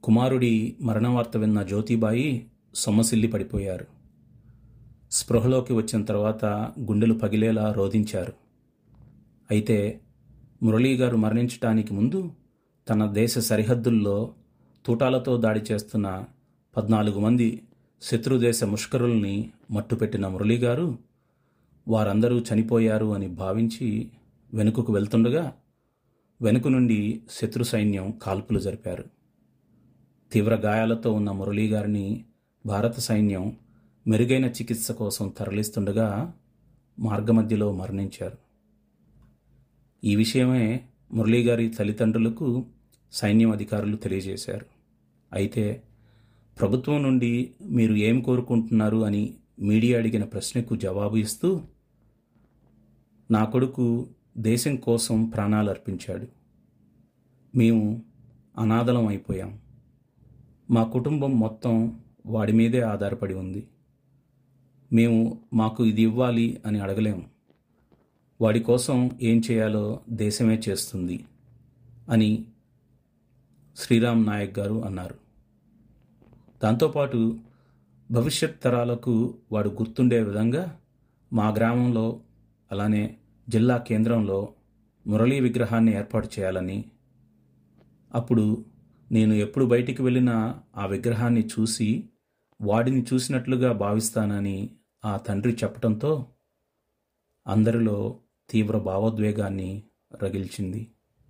కుమారుడి మరణవార్త విన్న జ్యోతిబాయి సొమ్మసిల్లి పడిపోయారు స్పృహలోకి వచ్చిన తర్వాత గుండెలు పగిలేలా రోధించారు అయితే మురళీ గారు మరణించటానికి ముందు తన దేశ సరిహద్దుల్లో తూటాలతో దాడి చేస్తున్న పద్నాలుగు మంది శత్రుదేశ ముష్కరుల్ని మట్టుపెట్టిన మురళీ గారు వారందరూ చనిపోయారు అని భావించి వెనుకకు వెళ్తుండగా వెనుక నుండి శత్రు సైన్యం కాల్పులు జరిపారు తీవ్ర గాయాలతో ఉన్న మురళీ గారిని భారత సైన్యం మెరుగైన చికిత్స కోసం తరలిస్తుండగా మార్గమధ్యలో మరణించారు ఈ విషయమే మురళీ గారి తల్లిదండ్రులకు సైన్యం అధికారులు తెలియజేశారు అయితే ప్రభుత్వం నుండి మీరు ఏం కోరుకుంటున్నారు అని మీడియా అడిగిన ప్రశ్నకు జవాబు ఇస్తూ నా కొడుకు దేశం కోసం ప్రాణాలు అర్పించాడు మేము అనాథలం అయిపోయాం మా కుటుంబం మొత్తం వాడి మీదే ఆధారపడి ఉంది మేము మాకు ఇది ఇవ్వాలి అని అడగలేము వాడి కోసం ఏం చేయాలో దేశమే చేస్తుంది అని శ్రీరామ్ నాయక్ గారు అన్నారు దాంతోపాటు భవిష్యత్ తరాలకు వాడు గుర్తుండే విధంగా మా గ్రామంలో అలానే జిల్లా కేంద్రంలో మురళీ విగ్రహాన్ని ఏర్పాటు చేయాలని అప్పుడు నేను ఎప్పుడు బయటికి వెళ్ళినా ఆ విగ్రహాన్ని చూసి వాడిని చూసినట్లుగా భావిస్తానని ఆ తండ్రి చెప్పడంతో అందరిలో తీవ్ర భావోద్వేగాన్ని రగిల్చింది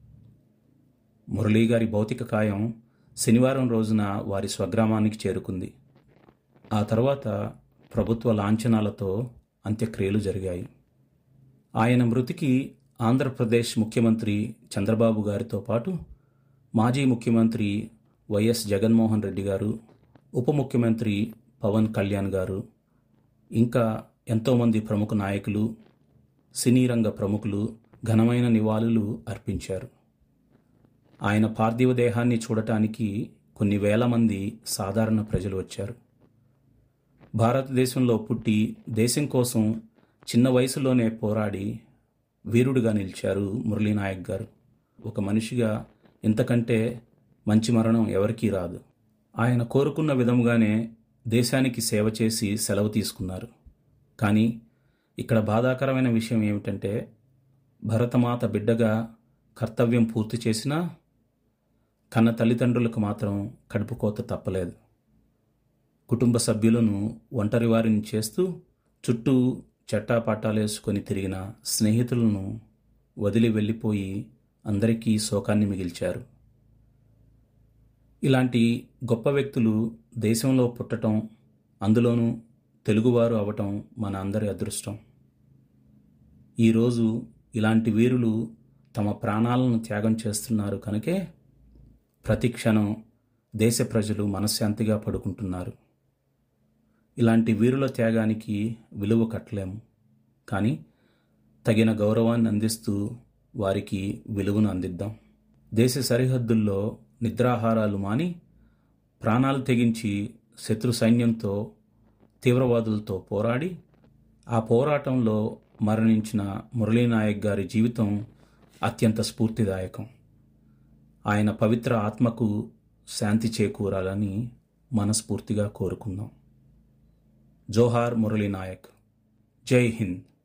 మురళీ గారి భౌతిక కాయం శనివారం రోజున వారి స్వగ్రామానికి చేరుకుంది ఆ తర్వాత ప్రభుత్వ లాంఛనాలతో అంత్యక్రియలు జరిగాయి ఆయన మృతికి ఆంధ్రప్రదేశ్ ముఖ్యమంత్రి చంద్రబాబు గారితో పాటు మాజీ ముఖ్యమంత్రి వైఎస్ జగన్మోహన్ రెడ్డి గారు ఉప ముఖ్యమంత్రి పవన్ కళ్యాణ్ గారు ఇంకా ఎంతోమంది ప్రముఖ నాయకులు సినీ రంగ ప్రముఖులు ఘనమైన నివాళులు అర్పించారు ఆయన పార్థివ దేహాన్ని చూడటానికి కొన్ని వేల మంది సాధారణ ప్రజలు వచ్చారు భారతదేశంలో పుట్టి దేశం కోసం చిన్న వయసులోనే పోరాడి వీరుడిగా నిలిచారు మురళీనాయక్ గారు ఒక మనిషిగా ఇంతకంటే మంచి మరణం ఎవరికీ రాదు ఆయన కోరుకున్న విధముగానే దేశానికి సేవ చేసి సెలవు తీసుకున్నారు కానీ ఇక్కడ బాధాకరమైన విషయం ఏమిటంటే భరతమాత బిడ్డగా కర్తవ్యం పూర్తి చేసినా కన్న తల్లిదండ్రులకు మాత్రం కడుపు కోత తప్పలేదు కుటుంబ సభ్యులను ఒంటరి వారిని చేస్తూ చుట్టూ చట్టాపట్టాలేసుకొని తిరిగిన స్నేహితులను వదిలి వెళ్ళిపోయి అందరికీ శోకాన్ని మిగిల్చారు ఇలాంటి గొప్ప వ్యక్తులు దేశంలో పుట్టటం అందులోనూ తెలుగువారు అవటం మన అందరి అదృష్టం ఈరోజు ఇలాంటి వీరులు తమ ప్రాణాలను త్యాగం చేస్తున్నారు కనుకే ప్రతి క్షణం దేశ ప్రజలు మనశ్శాంతిగా పడుకుంటున్నారు ఇలాంటి వీరుల త్యాగానికి విలువ కట్టలేము కానీ తగిన గౌరవాన్ని అందిస్తూ వారికి విలువను అందిద్దాం దేశ సరిహద్దుల్లో నిద్రాహారాలు మాని ప్రాణాలు తెగించి శత్రు సైన్యంతో తీవ్రవాదులతో పోరాడి ఆ పోరాటంలో మరణించిన మురళీనాయక్ గారి జీవితం అత్యంత స్ఫూర్తిదాయకం ఆయన పవిత్ర ఆత్మకు శాంతి చేకూరాలని మనస్ఫూర్తిగా కోరుకుందాం జోహార్ మురళీనాయక్ జై హింద్